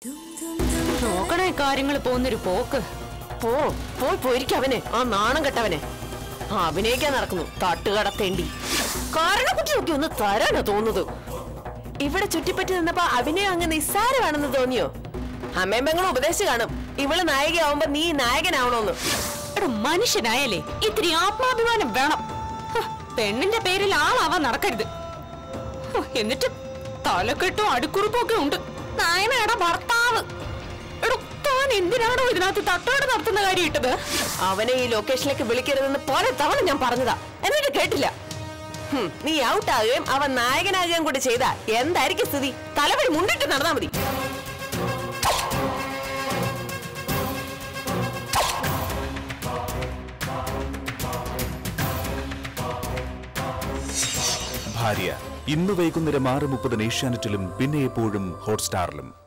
നോക്കണേ കാര്യങ്ങൾ പോകുന്നൊരു പോക്ക് പോ പോയി പോയിരിക്കവനെ ആ നാണം കെട്ടവനെ ആ അഭിനയിക്കാൻ നടക്കുന്നു തട്ടുകടത്തേണ്ടി കാരണക്കുറ്റി നോക്കി ഒന്ന് തരാനോ തോന്നുന്നത് ഇവിടെ ചുറ്റിപ്പറ്റി നിന്നപ്പോ അഭിനയം അങ്ങ് നിസ്സാരമാണെന്ന് തോന്നിയോ അമ്മയും പെങ്ങളും ഉപദേശിച്ചു കാണും ഇവള് നായികയാവുമ്പോ നീ നായകനാവണോന്ന് എടാ മനുഷ്യനായാലേ ഇത്തിരി ആത്മാഭിമാനം വേണം ഹ, പെണ്ണിന്റെ പേരിൽ ആളാവാൻ നടക്കരുത് ഹ, എന്നിട്ട് തലക്കെട്ടും അടിക്കുറിപ്പും ഒക്കെ ഉണ്ട് നായനയുടെ ഭർത്താവ് എടോ താൻ എന്തിനാണോ ഇതിനകത്ത് തട്ടോട് നടത്തുന്ന കാര്യം ഇട്ടത് അവനെ ഈ ലൊക്കേഷനിലേക്ക് വിളിക്കരുതെന്ന് പല തവണ ഞാൻ പറഞ്ഞതാ എന്നിട്ട് കേട്ടില്ല ഹും, നീ ഔട്ടാകുകയും അവൻ നായകനാകുകയും കൂടി ചെയ്ത എന്തായിരിക്കും സ്ഥിതി തലവഴി മുണ്ടിട്ട് നടന്നാ മതി ഭാര്യ ഇന്ന് വൈകുന്നേരം ആറ് മുപ്പതിന് ഏഷ്യാനെറ്റിലും പിന്നെ എപ്പോഴും ഹോട്ട്സ്റ്റാറിലും